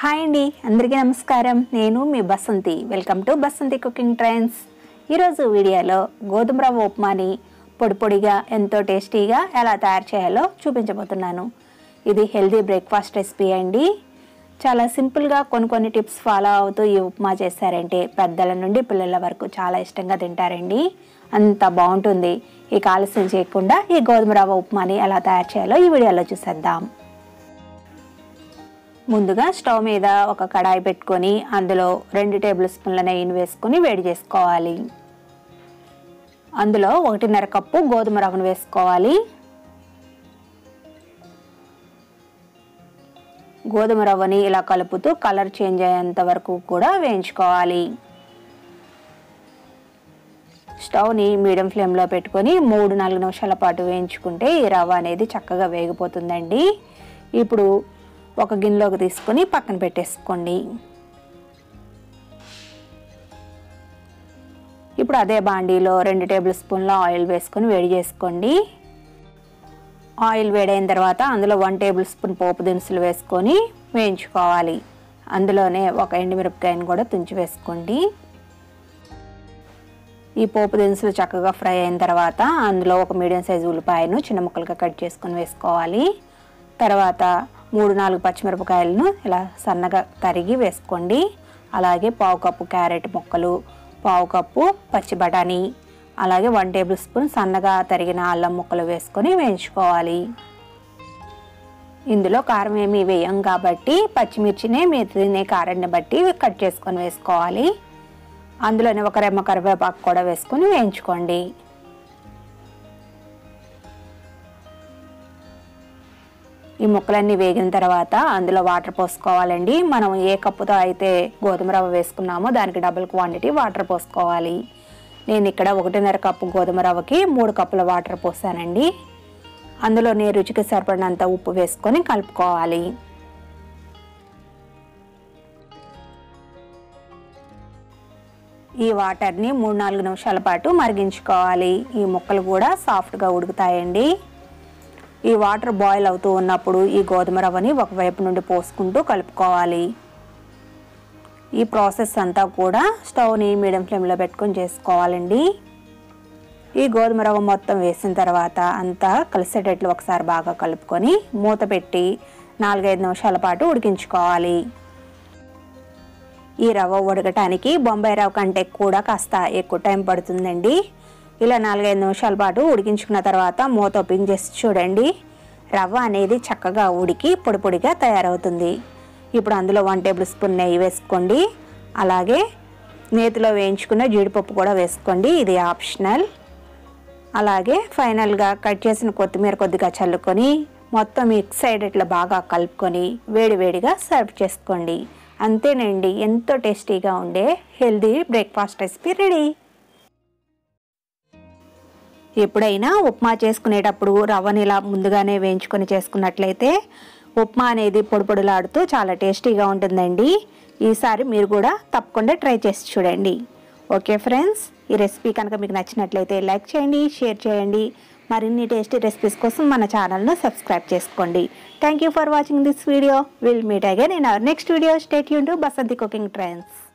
hi అండి అందరికీ నమస్కారం నేను మీ Basanthi welcome to Basanthi cooking trends ఈరోజు వీడియోలో గోధుమ రవ్వ ఉప్మాని పొడి పొడిగా ఎంతో టేస్టీగా ఎలా తయారు చేయాలో చూపించబోతున్నాను ఇది హెల్తీ బ్రేక్ఫాస్ట్ రెసిపీ అండి చాలా సింపుల్గా కొన్ని కొన్ని టిప్స్ ఫాలో అవుతూ ఈ ఉప్మా చేశారంటే పెద్దల నుండి పిల్లల వరకు చాలా ఇష్టంగా తింటారండి అంత బాగుంటుంది ఇక ఆలస్యం చేయకుండా ఈ గోధుమ రవ్వ ఉప్మాని ఎలా తయారు చేయాలో ఈ వీడియోలో చూసేద్దాం ముందుగా స్టవ్ మీద ఒక కడాయి పెట్టుకొని అందులో రెండు టేబుల్ స్పూన్ల నెయ్యిని వేసుకొని వేడి చేసుకోవాలి అందులో ఒకటిన్నర కప్పు గోధుమ రవ్వను వేసుకోవాలి గోధుమ రవ్వని ఇలా కలుపుతూ కలర్ చేంజ్ అయ్యేంత వరకు కూడా వేయించుకోవాలి స్టవ్ని మీడియం ఫ్లేమ్లో పెట్టుకొని మూడు నాలుగు నిమిషాల పాటు వేయించుకుంటే ఈ రవ్వ అనేది చక్కగా వేగిపోతుందండి ఇప్పుడు ఒక గిన్నెలోకి తీసుకొని పక్కన పెట్టేసుకోండి ఇప్పుడు అదే బాండీలో రెండు టేబుల్ స్పూన్ల ఆయిల్ వేసుకొని వేడి చేసుకోండి ఆయిల్ వేడైన తర్వాత అందులో వన్ టేబుల్ స్పూన్ పోపు దినుసులు వేసుకొని వేయించుకోవాలి అందులోనే ఒక ఎండుమిరపకాయను కూడా తుంచి వేసుకోండి ఈ పోపు దినుసులు చక్కగా ఫ్రై అయిన తర్వాత అందులో ఒక మీడియం సైజు ఉల్లిపాయను చిన్న ముక్కలుగా కట్ చేసుకొని వేసుకోవాలి తర్వాత మూడు నాలుగు పచ్చిమిరపకాయలను ఇలా సన్నగా తరిగి వేసుకోండి అలాగే పావు కప్పు క్యారెట్ ముక్కలు పావు కప్పు పచ్చి బఠానీ అలాగే వన్ టేబుల్ స్పూన్ సన్నగా తరిగిన అల్లం ముక్కలు వేసుకొని వేయించుకోవాలి ఇందులో కారం ఏమీ వేయం కాబట్టి పచ్చిమిర్చినే మీరు తినే కారాన్ని బట్టి కట్ చేసుకొని వేసుకోవాలి అందులోనే ఒక రెమ్మ కరివేపాకు కూడా వేసుకొని వేయించుకోండి ఈ ముక్కలన్నీ వేగిన తర్వాత అందులో వాటర్ పోసుకోవాలండి మనం ఏ కప్పుతో అయితే గోధుమ రవ్వ వేసుకున్నామో దానికి డబుల్ క్వాంటిటీ వాటర్ పోసుకోవాలి నేను ఇక్కడ ఒకటిన్నర కప్పు గోధుమ రవ్వకి మూడు కప్పుల వాటర్ పోసానండి అందులోనే రుచికి సరిపడినంత ఉప్పు వేసుకొని కలుపుకోవాలి ఈ వాటర్ని మూడు నాలుగు నిమిషాల పాటు మరిగించుకోవాలి ఈ ముక్కలు కూడా సాఫ్ట్గా ఉడుకుతాయండి ఈ వాటర్ బాయిల్ అవుతూ ఉన్నప్పుడు ఈ గోధుమ రవ్వని ఒకవైపు నుండి పోసుకుంటూ కలుపుకోవాలి ఈ ప్రాసెస్ అంతా కూడా స్టవ్ని మీడియం ఫ్లేమ్లో పెట్టుకొని చేసుకోవాలండి ఈ గోధుమ రవ్వ మొత్తం వేసిన తర్వాత అంతా కలిసేటట్లు ఒకసారి బాగా కలుపుకొని మూత పెట్టి నాలుగైదు నిమిషాల పాటు ఉడికించుకోవాలి ఈ రవ్వ ఉడకటానికి బొంబాయి రవ్వ కంటే కూడా కాస్త ఎక్కువ టైం పడుతుందండి ఇలా నాలుగైదు నిమిషాల పాటు ఉడికించుకున్న తర్వాత మూత ఓపెన్ చేసి చూడండి రవ్వ అనేది చక్కగా ఉడికి పొడి పొడిగా తయారవుతుంది ఇప్పుడు అందులో వన్ టేబుల్ స్పూన్ నెయ్యి వేసుకోండి అలాగే నేతిలో వేయించుకున్న జీడిపప్పు కూడా వేసుకోండి ఇది ఆప్షనల్ అలాగే ఫైనల్గా కట్ చేసిన కొత్తిమీర కొద్దిగా చల్లుకొని మొత్తం మిక్స్ అయ్యేటట్లు బాగా కలుపుకొని వేడివేడిగా సర్వ్ చేసుకోండి అంతేనండి ఎంతో టేస్టీగా ఉండే హెల్దీ బ్రేక్ఫాస్ట్ రెసిపీ రెడీ ఎప్పుడైనా ఉప్మా చేసుకునేటప్పుడు రవ్వని ఇలా ముందుగానే వేయించుకొని చేసుకున్నట్లయితే ఉప్మా అనేది పొడి పొడిలాడుతూ చాలా టేస్టీగా ఉంటుందండి ఈసారి మీరు కూడా తప్పకుండా ట్రై చేసి చూడండి ఓకే ఫ్రెండ్స్ ఈ రెసిపీ కనుక మీకు నచ్చినట్లయితే లైక్ చేయండి షేర్ చేయండి మరిన్ని టేస్టీ రెసిపీస్ కోసం మన ఛానల్ను సబ్స్క్రైబ్ చేసుకోండి thank you for watching this video will meet again in our next video stay యూన్ టు బసంతి కుకింగ్ ట్రెండ్స్